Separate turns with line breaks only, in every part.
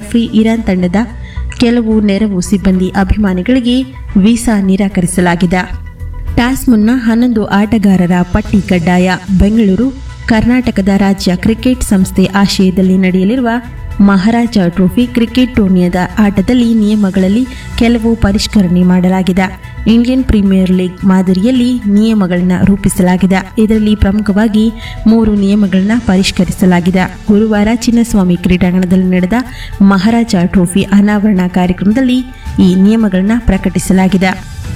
referee Iran ತಂಡದ ಕೆಲವು ನೆರವು ಸಿಬ್ಬಂದಿ ಅಭಿಮಾನಿಗಳಿಗೆ ವೀಸಾ ನಿರಾಕರಿಸಲಾಗಿದೆ ಟಾಸ್ ಮುನ್ನ ಹನ್ನೊಂದು ಆಟಗಾರರ ಪಟ್ಟಿ ಕಡ್ಡಾಯ ಬೆಂಗಳೂರು ಕರ್ನಾಟಕದ ರಾಜ್ಯ ಕ್ರಿಕೆಟ್ ಸಂಸ್ಥೆ ಆಶಯದಲ್ಲಿ ನಡೆಯಲಿರುವ ಮಹಾರಾಜ ಟ್ರೋಫಿ ಕ್ರಿಕೆಟ್ ಟೂರ್ನಿಯದ ಆಟದಲ್ಲಿ ನಿಯಮಗಳಲ್ಲಿ ಕೆಲವು ಪರಿಷ್ಕರಣೆ ಮಾಡಲಾಗಿದೆ ಇಂಡಿಯನ್ ಪ್ರೀಮಿಯರ್ ಲೀಗ್ ಮಾದರಿಯಲ್ಲಿ ನಿಯಮಗಳನ್ನು ರೂಪಿಸಲಾಗಿದೆ ಇದರಲ್ಲಿ ಪ್ರಮುಖವಾಗಿ ಮೂರು ನಿಯಮಗಳನ್ನು ಪರಿಷ್ಕರಿಸಲಾಗಿದೆ ಗುರುವಾರ ಚಿನ್ನಸ್ವಾಮಿ ಕ್ರೀಡಾಂಗಣದಲ್ಲಿ ನಡೆದ ಮಹಾರಾಜ ಟ್ರೋಫಿ ಅನಾವರಣ ಕಾರ್ಯಕ್ರಮದಲ್ಲಿ ಈ ನಿಯಮಗಳನ್ನು ಪ್ರಕಟಿಸಲಾಗಿದೆ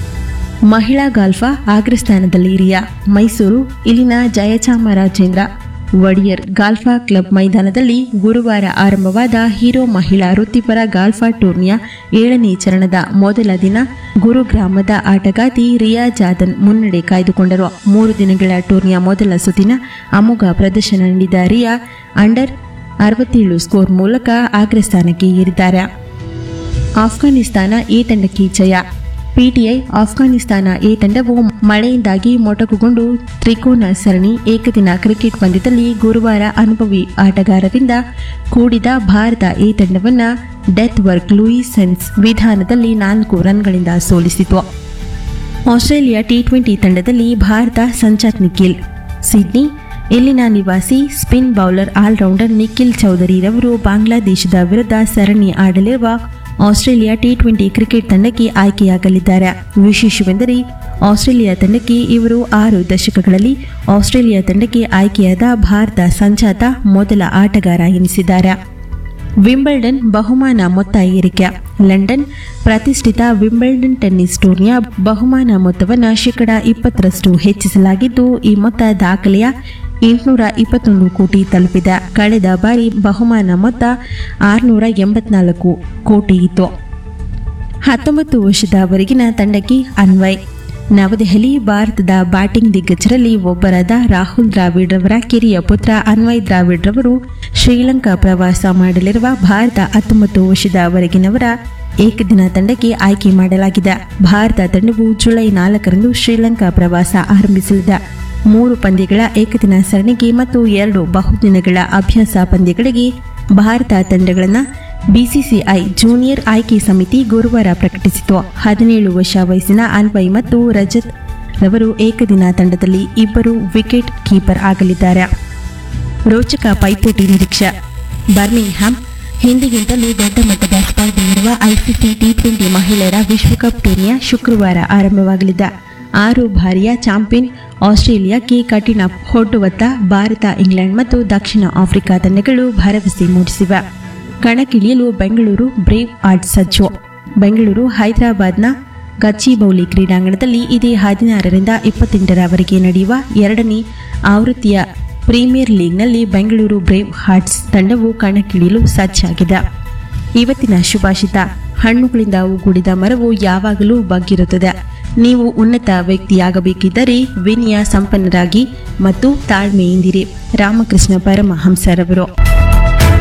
ಮಹಿಳಾ ಗಾಲ್ಫ ಅಗ್ರಸ್ಥಾನದಲ್ಲಿ ರಿಯಾ ಮೈಸೂರು ಇಲ್ಲಿನ ಜಯಚಾಮರಾಜೇಂದ್ರ ಒಡಿಯರ್ ಗಾಲ್ಫಾ ಕ್ಲಬ್ ಮೈದಾನದಲ್ಲಿ ಗುರುವಾರ ಆರಂಭವಾದ ಹೀರೋ ಮಹಿಳಾ ವೃತ್ತಿಪರ ಗಾಲ್ಫಾ ಟೂರ್ನಿಯ ಏಳನೇ ಚರಣದ ಮೊದಲ ದಿನ ಗುರುಗ್ರಾಮದ ಆಟಗಾತಿ ರಿಯಾ ಜಾದನ್ ಮುನ್ನಡೆ ಕಾಯ್ದುಕೊಂಡರು ಮೂರು ದಿನಗಳ ಟೂರ್ನಿಯ ಮೊದಲ ಸುತ್ತಿನ ಅಮೋಘ ಪ್ರದರ್ಶನ ನೀಡಿದ ರಿಯಾ ಅಂಡರ್ ಅರವತ್ತೇಳು ಸ್ಕೋರ್ ಮೂಲಕ ಅಗ್ರಸ್ಥಾನಕ್ಕೆ ಏರಿದ್ದಾರೆ ಆಫ್ಘಾನಿಸ್ತಾನ ಎ ತಂಡಕ್ಕೆ ಜಯ ಪಿಟಿಐ ಆಫ್ಘಾನಿಸ್ತಾನ ಎ ತಂಡವು ಮಳೆಯಿಂದಾಗಿ ಮೊಟಕುಗೊಂಡು ತ್ರಿಕೋನ ಸರಣಿ ಏಕದಿನ ಕ್ರಿಕೆಟ್ ಪಂದ್ಯದಲ್ಲಿ ಗುರುವಾರ ಅನುಭವಿ ಆಟಗಾರರಿಂದ ಕೂಡಿದ ಭಾರತ ಎ ತಂಡವನ್ನು ಡೆತ್ ವರ್ಕ್ ಲೂಯಿಸ್ ಸೆನ್ಸ್ ವಿಧಾನದಲ್ಲಿ ನಾಲ್ಕು ರನ್ಗಳಿಂದ ಸೋಲಿಸಿತು ಆಸ್ಟ್ರೇಲಿಯಾ ಟಿ ಟ್ವೆಂಟಿ ತಂಡದಲ್ಲಿ ಭಾರತ ಸಂಜಾತ್ ನಿಖಿಲ್ ಸಿಡ್ನಿ ಇಲ್ಲಿನ ನಿವಾಸಿ ಸ್ಪಿನ್ ಬೌಲರ್ ಆಲ್ರೌಂಡರ್ ನಿಖಿಲ್ ಚೌಧರಿರವರು ಬಾಂಗ್ಲಾದೇಶದ ವಿರುದ್ಧ ಸರಣಿ ಆಡಲಿರುವ ಆಸ್ಟ್ರೇಲಿಯಾ ಟಿ ಟ್ವೆಂಟಿ ಕ್ರಿಕೆಟ್ ತಂಡಕ್ಕೆ ಆಯ್ಕೆಯಾಗಲಿದ್ದಾರೆ ವಿಶೇಷವೆಂದರೆ ಆಸ್ಟ್ರೇಲಿಯಾ ತಂಡಕ್ಕೆ ಇವರು ಆರು ದಶಕಗಳಲ್ಲಿ ಆಸ್ಟ್ರೇಲಿಯಾ ತಂಡಕ್ಕೆ ಆಯ್ಕೆಯಾದ ಭಾರತ ಸಂಜಾತ ಮೊದಲ ಆಟಗಾರ ಎನಿಸಿದ್ದಾರೆ ವಿಂಬಲ್ಡನ್ ಬಹುಮಾನ ಮೊತ್ತ ಏರಿಕೆ ಲಂಡನ್ ಪ್ರತಿಷ್ಠಿತ ವಿಂಬಲ್ಡನ್ ಟೆನ್ನಿಸ್ ಟೂರ್ನಿಯ ಬಹುಮಾನ ಮೊತ್ತವನ್ನು ಶೇಕಡ ಇಪ್ಪತ್ತರಷ್ಟು ಹೆಚ್ಚಿಸಲಾಗಿದ್ದು ಈ ಮೊತ್ತ ದಾಖಲೆಯ ಎಂಟುನೂರ ಇಪ್ಪತ್ತೊಂದು ಕೋಟಿ ತಲುಪಿದೆ ಕಳೆದ ಬಾರಿ ಬಹುಮಾನ ಮೊತ್ತ ಆರುನೂರ ಎಂಬತ್ನಾಲ್ಕು ಕೋಟಿ ಇತ್ತು ಹತ್ತೊಂಬತ್ತು ವರ್ಷದವರೆಗಿನ ತಂಡಕ್ಕೆ ಅನ್ವಯ್ ನವದೆಹಲಿ ಭಾರತದ ಬ್ಯಾಟಿಂಗ್ ದಿಗ್ಗಜರಲ್ಲಿ ಒಬ್ಬರಾದ ರಾಹುಲ್ ದ್ರಾವಿಡ್ ರವರ ಕಿರಿಯ ಪುತ್ರ ಅನ್ವಯ್ ದ್ರಾವಿಡ್ ರವರು ಶ್ರೀಲಂಕಾ ಪ್ರವಾಸ ಮಾಡಲಿರುವ ಭಾರತ ಹತ್ತೊಂಬತ್ತು ವರ್ಷದವರೆಗಿನವರ ಏಕದಿನ ತಂಡಕ್ಕೆ ಆಯ್ಕೆ ಮಾಡಲಾಗಿದೆ ಭಾರತ ತಂಡವು ಜುಲೈ ನಾಲ್ಕರಂದು ಶ್ರೀಲಂಕಾ ಪ್ರವಾಸ ಆರಂಭಿಸಲಿದೆ ಮೂರು ಪಂದ್ಯಗಳ ಏಕದಿನ ಸರಣಿಗೆ ಮತ್ತು ಎರಡು ಬಹುದಿನಗಳ ಅಭ್ಯಾಸ ಪಂದ್ಯಗಳಿಗೆ ಭಾರತ ತಂಡಗಳನ್ನು ಬಿಸಿಸಿಐ ಜೂನಿಯರ್ ಆಯ್ಕೆ ಸಮಿತಿ ಗುರುವಾರ ಪ್ರಕಟಿಸಿತು ಹದಿನೇಳು ವರ್ಷ ವಯಸ್ಸಿನ ಅನ್ವಯ್ ಮತ್ತು ರಜತ್ ರವರು ಏಕದಿನ ತಂಡದಲ್ಲಿ ಇಬ್ಬರು ವಿಕೆಟ್ ಕೀಪರ್ ಆಗಲಿದ್ದಾರೆ ರೋಚಕ ಪೈಪೋಟಿ ನಿರೀಕ್ಷೆ ಬರ್ಮಿಂಗ್ಹ್ಯಾಮ್ ಹಿಂದಿಗಿಂತಲೂ ದೊಡ್ಡ ಮಟ್ಟದ ಸ್ಪರ್ಧೆ ಇರುವ ಐಸಿಸಿ ಟಿ ಟ್ವೆಂಟಿ ಮಹಿಳೆಯರ ವಿಶ್ವಕಪ್ ಟೂರ್ನಿಯ ಶುಕ್ರವಾರ ಆರಂಭವಾಗಲಿದೆ ಆರು ಬಾರಿಯ ಚಾಂಪಿಯನ್ ಆಸ್ಟ್ರೇಲಿಯಾಕ್ಕೆ ಕಠಿಣ ಹೊಡ್ಡುವತ್ತ ಭಾರತ ಇಂಗ್ಲೆಂಡ್ ಮತ್ತು ದಕ್ಷಿಣ ಆಫ್ರಿಕಾ ತಂಡಗಳು ಭರವಸೆ ಮೂಡಿಸಿವೆ ಕಣಕ್ಕಿಳಿಯಲು ಬೆಂಗಳೂರು ಬ್ರೇವ್ ಆರ್ಟ್ ಸಜ್ಜು ಬೆಂಗಳೂರು ಹೈದರಾಬಾದ್ನ ಗಚ್ಚಿಬೌಲಿ ಕ್ರೀಡಾಂಗಣದಲ್ಲಿ ಇದೇ ಹದಿನಾರರಿಂದ ಇಪ್ಪತ್ತೆಂಟರವರೆಗೆ ನಡೆಯುವ ಎರಡನೇ ಆವೃತ್ತಿಯ ಪ್ರೀಮಿಯರ್ ಲೀಗ್ನಲ್ಲಿ ಬೆಂಗಳೂರು ಬ್ರೇವ್ ಹಾರ್ಟ್ಸ್ ತಂಡವು ಕಣಕ್ಕಿಳಿಯಲು ಸಜ್ಜಾಗಿದೆ ಇವತ್ತಿನ ಶುಭಾಷಿತ ಹಣ್ಣುಗಳಿಂದ ಒಗ್ಗೂಡಿದ ಮರವು ಯಾವಾಗಲೂ ಬಗ್ಗಿರುತ್ತದೆ ನೀವು ಉನ್ನತ ವ್ಯಕ್ತಿಯಾಗಬೇಕಿದ್ದರೆ ವಿನಯ ಸಂಪನ್ನರಾಗಿ ಮತ್ತು ತಾಳ್ಮೆಯಿಂದಿರಿ ರಾಮಕೃಷ್ಣ ಪರಮಹಂಸರವರು